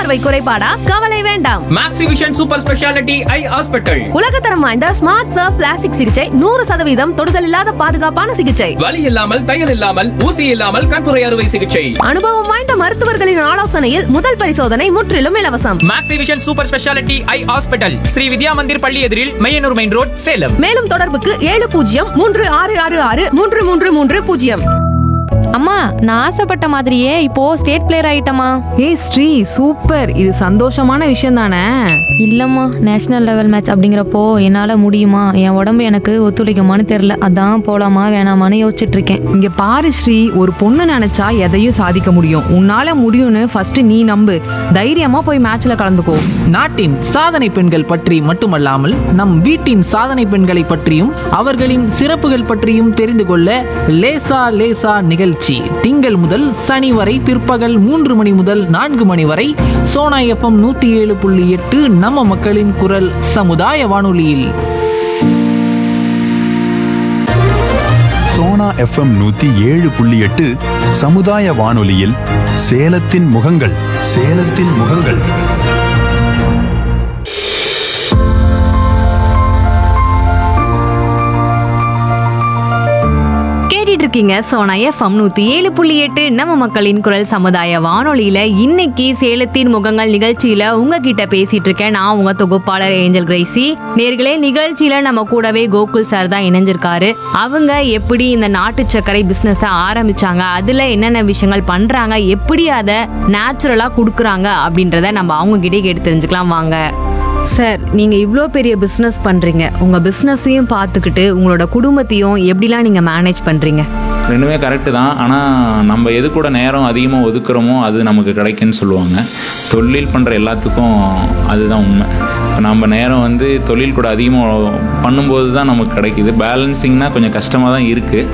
பார்வை குறைபாடா கவலை வேண்டாம் Maxivision super speciality eye hospital உலகத்தரம் வாய்ந்த ஸ்மார்ட் சர்ஃப் பிளாஸ்டிக் சிகிச்சை நூறு சதவீதம் தொடுதல் இல்லாத பாதுகாப்பான சிகிச்சை வலி இல்லாமல் தையல் இல்லாமல் ஊசி இல்லாமல் கண்புரை அறுவை சிகிச்சை அனுபவம் வாய்ந்த மருத்துவர்களின் ஆலோசனையில் முதல் பரிசோதனை முற்றிலும் இலவசம் Maxivision super speciality eye hospital Sri Vidya Mandir பள்ளி எதிரில் மையனூர் மெயின் ரோட் சேலம் மேலும் தொடர்புக்கு ஏழு பூஜ்ஜியம் மூன்று ஆறு ஆறு ஆறு மூன்று மூன்று மூன்று பூஜ்ஜியம் அம்மா நான் ஆசைப்பட்ட மாதிரியே இப்போ ஸ்டேட் பிளேயர் ஆயிட்டமா ஏய் ஸ்ரீ சூப்பர் இது சந்தோஷமான விஷயம் தானே இல்லம்மா நேஷனல் லெவல் மேட்ச் அப்படிங்கிறப்போ என்னால முடியுமா என் உடம்பு எனக்கு ஒத்துழைக்குமான்னு தெரியல அதான் போலாமா வேணாமான்னு யோசிச்சுட்டு இருக்கேன் இங்க பாரு ஸ்ரீ ஒரு பொண்ணு நினைச்சா எதையும் சாதிக்க முடியும் உன்னால முடியும்னு ஃபர்ஸ்ட் நீ நம்பு தைரியமா போய் மேட்ச்ல கலந்துக்கோ நாட்டின் சாதனை பெண்கள் பற்றி மட்டுமல்லாமல் நம் வீட்டின் சாதனை பெண்களை பற்றியும் அவர்களின் சிறப்புகள் பற்றியும் தெரிந்து கொள்ள லேசா லேசா நிகழ்ச்சி திங்கள் முதல் சனி வரை பிற்பகல் மூன்று மணி முதல் நான்கு மணி வரை சோனா எஃப்எம் நூத்தி ஏழு புள்ளி எட்டு நம்ம மக்களின் குரல் சமுதாய வானொலியில் சோனா எஃப்எம் நூத்தி ஏழு புள்ளி எட்டு சமுதாய வானொலியில் சேலத்தின் முகங்கள் சேலத்தின் முகங்கள் கேட்டுட்டு இருக்கீங்க சோனா எஃப்எம் நூத்தி ஏழு புள்ளி எட்டு நம்ம மக்களின் குரல் சமுதாய வானொலியில இன்னைக்கு சேலத்தின் முகங்கள் நிகழ்ச்சியில உங்ககிட்ட பேசிட்டு இருக்கேன் நான் உங்க தொகுப்பாளர் ஏஞ்சல் கிரேசி நேர்களே நிகழ்ச்சியில நம்ம கூடவே கோகுல் சார் தான் இணைஞ்சிருக்காரு அவங்க எப்படி இந்த நாட்டு சர்க்கரை பிசினஸ் ஆரம்பிச்சாங்க அதுல என்னென்ன விஷயங்கள் பண்றாங்க எப்படி அதை நேச்சுரலா கொடுக்குறாங்க அப்படின்றத நம்ம அவங்க கிட்டே கேட்டு தெரிஞ்சுக்கலாம் வாங்க சார் நீங்க இவ்வளோ பெரிய பிஸ்னஸ் பண்றீங்க உங்க பிஸ்னஸையும் பார்த்துக்கிட்டு உங்களோட குடும்பத்தையும் எப்படிலாம் நீங்க மேனேஜ் பண்றீங்க ரெண்டுமே கரெக்டு தான் ஆனால் நம்ம எது கூட நேரம் அதிகமாக ஒதுக்குறோமோ அது நமக்கு கிடைக்குன்னு சொல்லுவாங்க தொழில் பண்ணுற எல்லாத்துக்கும் அதுதான் உண்மை இப்போ நம்ம நேரம் வந்து தொழில் கூட அதிகமாக பண்ணும்போது தான் நமக்கு கிடைக்குது பேலன்சிங்னா கொஞ்சம் கஷ்டமாக தான் இருக்குது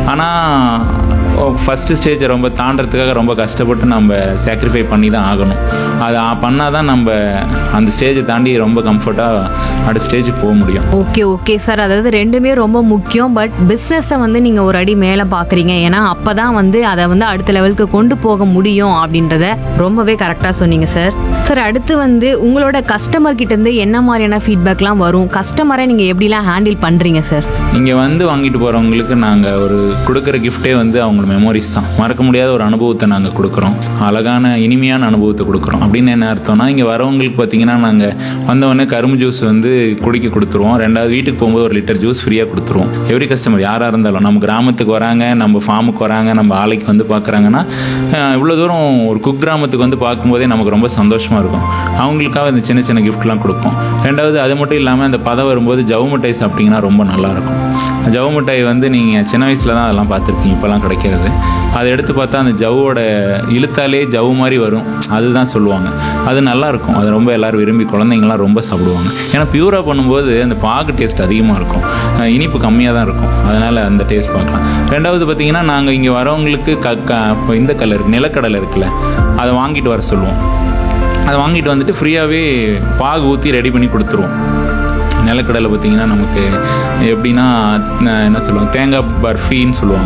ஆனால் ஃபஸ்ட்டு ஸ்டேஜை ரொம்ப தாண்டறதுக்காக ரொம்ப கஷ்டப்பட்டு நம்ம சாக்ரிஃபை பண்ணி தான் ஆகணும் அதை பண்ணால் தான் நம்ம அந்த ஸ்டேஜை தாண்டி ரொம்ப கம்ஃபர்ட்டாக அடுத்த ஸ்டேஜுக்கு போக முடியும் ஓகே ஓகே சார் அதாவது ரெண்டுமே ரொம்ப முக்கியம் பட் பிஸ்னஸை வந்து நீங்க ஒரு அடி மேலே பார்க்குறீங்க ஏன்னா அப்பதான் வந்து அதை வந்து அடுத்த லெவலுக்கு கொண்டு போக முடியும் அப்படின்றத ரொம்பவே கரெக்டாக சொன்னீங்க சார் சார் அடுத்து வந்து உங்களோட கஸ்டமர் கிட்ட இருந்து என்ன மாதிரியான ஃபீட்பேக்லாம் வரும் கஸ்டமரை நீங்க எப்படிலாம் ஹேண்டில் பண்றீங்க சார் இங்கே வந்து வாங்கிட்டு போகிறவங்களுக்கு நாங்கள் ஒரு கொடுக்குற கிஃப்ட்டே வந்து அவங்களோட மெமரிஸ் தான் மறக்க முடியாத ஒரு அனுபவத்தை நாங்கள் கொடுக்குறோம் அழகான இனிமையான அனுபவத்தை கொடுக்குறோம் அப்படின்னு என்ன அர்த்தம்னா இங்கே வரவங்களுக்கு பார்த்தீங்கன்னா நாங்கள் வந்தவொடனே கரும்பு ஜூஸ் வந்து குடிக்க கொடுத்துருவோம் ரெண்டாவது வீட்டுக்கு போகும்போது ஒரு லிட்டர் ஜூஸ் ஃப்ரீயாக கொடுத்துருவோம் எவ்ரி கஸ்டமர் யாராக இருந்தாலும் நம்ம கிராமத்துக்கு வராங்க நம்ம ஃபார்முக்கு வராங்க நம்ம ஆலைக்கு வந்து பார்க்குறாங்கன்னா இவ்வளோ தூரம் ஒரு குக்கிராமத்துக்கு வந்து பார்க்கும்போதே நமக்கு ரொம்ப சந்தோஷமாக இருக்கும் அவங்களுக்காக இந்த சின்ன சின்ன கிஃப்ட்லாம் கொடுப்போம் ரெண்டாவது அது மட்டும் இல்லாமல் அந்த பதம் வரும்போது ஜவு மிட்டாய் சாப்பிட்டீங்கன்னா ரொம்ப நல்லாயிருக்கும் ஜவு மிட்டாய் வந்து நீங்கள் சின்ன வயசில் தான் அதெல்லாம் பார்த்துருப்பீங்க இப்போலாம் கிடைக்கிறது அதை எடுத்து பார்த்தா அந்த ஜவ்வோட இழுத்தாலே ஜவு மாதிரி வரும் அதுதான் சொல்லுவாங்க அது நல்லா இருக்கும் அது ரொம்ப எல்லாரும் விரும்பி குழந்தைங்கலாம் ரொம்ப சாப்பிடுவாங்க ஏன்னா பியூராக பண்ணும்போது அந்த பாகு டேஸ்ட் அதிகமாக இருக்கும் அஹ் இனிப்பு கம்மியாக தான் இருக்கும் அதனால் அந்த டேஸ்ட் பார்க்கலாம் ரெண்டாவது பார்த்தீங்கன்னா நாங்கள் இங்கே வரவங்களுக்கு க க இப்போ இந்த கலர் நிலக்கடலை இருக்குல்ல அதை வாங்கிட்டு வர சொல்லுவோம் அதை வாங்கிட்டு வந்துட்டு ஃப்ரீயாகவே பாகு ஊற்றி ரெடி பண்ணி கொடுத்துருவோம் நிலக்கடலை பார்த்தீங்கன்னா நமக்கு எப்படின்னா அஹ் என்ன சொல்லுவாங்க தேங்காய் பர்ஃபின்னு சொல்லுவாங்க